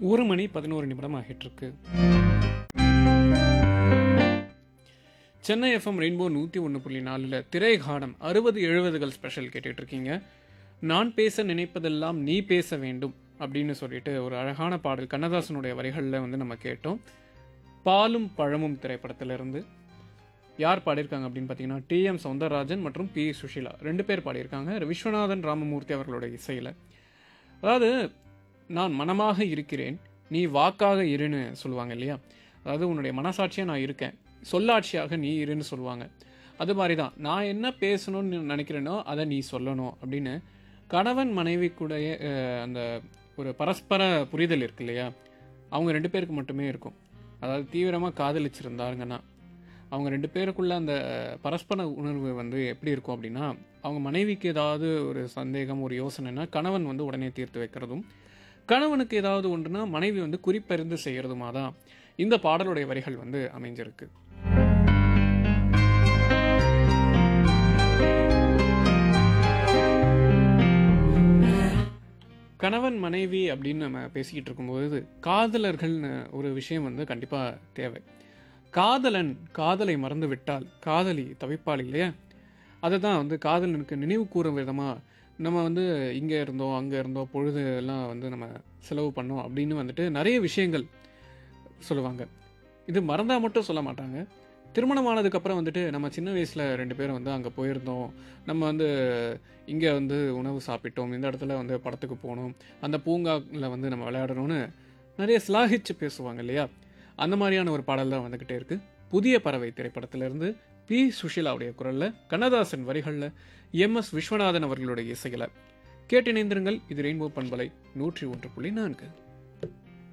ஒரு மணி பதினோரு நிமிடம் ஆகிட்டு இருக்கு சென்னை எஃப்எம் ரெயின்போ நூற்றி ஒன்று புள்ளி நாலில் திரைகாடம் அறுபது எழுபதுகள் ஸ்பெஷல் கேட்டுட்டு இருக்கீங்க நான் பேச நினைப்பதெல்லாம் நீ பேச வேண்டும் அப்படின்னு சொல்லிட்டு ஒரு அழகான பாடல் கண்ணதாசனுடைய வரிகளில் வந்து நம்ம கேட்டோம் பாலும் பழமும் திரைப்படத்திலிருந்து யார் பாடியிருக்காங்க அப்படின்னு பார்த்தீங்கன்னா டி எம் சௌந்தரராஜன் மற்றும் பி சுஷீலா ரெண்டு பேர் பாடியிருக்காங்க விஸ்வநாதன் ராமமூர்த்தி அவர்களோட இசையில் அதாவது நான் மனமாக இருக்கிறேன் நீ வாக்காக இருன்னு சொல்லுவாங்க இல்லையா அதாவது உன்னுடைய மனசாட்சியாக நான் இருக்கேன் சொல்லாட்சியாக நீ இருன்னு சொல்லுவாங்க அது மாதிரி தான் நான் என்ன பேசணும்னு நினைக்கிறேனோ அதை நீ சொல்லணும் அப்படின்னு கணவன் மனைவிக்குடைய அஹ், அந்த ஒரு பரஸ்பர புரிதல் இருக்கு இல்லையா அவங்க ரெண்டு பேருக்கு மட்டுமே இருக்கும் அதாவது தீவிரமாக காதலிச்சிருந்தாங்கன்னா அவங்க ரெண்டு பேருக்குள்ள அந்த பரஸ்பர உணர்வு வந்து எப்படி இருக்கும் அப்படின்னா அவங்க மனைவிக்கு ஏதாவது ஒரு சந்தேகம் ஒரு யோசனைனா கணவன் வந்து உடனே தீர்த்து வைக்கிறதும் கணவனுக்கு ஏதாவது ஒன்றுனா மனைவி வந்து குறிப்பறிந்து செய்கிறதுமா தான் இந்த பாடலுடைய வரிகள் வந்து அமைஞ்சிருக்கு கணவன் மனைவி அப்படின்னு நம்ம பேசிக்கிட்டு இருக்கும்போது காதலர்கள்னு ஒரு விஷயம் வந்து கண்டிப்பாக தேவை காதலன் காதலை மறந்து விட்டால் காதலி தவிப்பாள் இல்லையா அதை தான் வந்து காதலனுக்கு நினைவு கூறும் விதமாக நம்ம வந்து இங்கே இருந்தோம் அங்கே இருந்தோம் பொழுது எல்லாம் வந்து நம்ம செலவு பண்ணோம் அப்படின்னு வந்துட்டு நிறைய விஷயங்கள் சொல்லுவாங்க இது மறந்தால் மட்டும் சொல்ல மாட்டாங்க திருமணமானதுக்கப்புறம் வந்துட்டு நம்ம சின்ன வயசில் ரெண்டு பேரும் வந்து அங்கே போயிருந்தோம் நம்ம வந்து இங்கே வந்து உணவு சாப்பிட்டோம் இந்த இடத்துல வந்து படத்துக்கு போனோம் அந்த பூங்காவில் வந்து நம்ம விளையாடணும்னு நிறைய சிலாகிச்சு பேசுவாங்க இல்லையா அந்த மாதிரியான ஒரு பாடல் தான் வந்துக்கிட்டே இருக்கு புதிய பறவை திரைப்படத்திலிருந்து பி சுஷீலாவுடைய குரலில் கண்ணதாசன் வரிகளில் எம் எஸ் விஸ்வநாதன் அவர்களுடைய இசையில் கேட்டிணைந்திருங்கள் இது ரெயின்போ பண்பலை நூற்றி ஒன்று புள்ளி நான்கு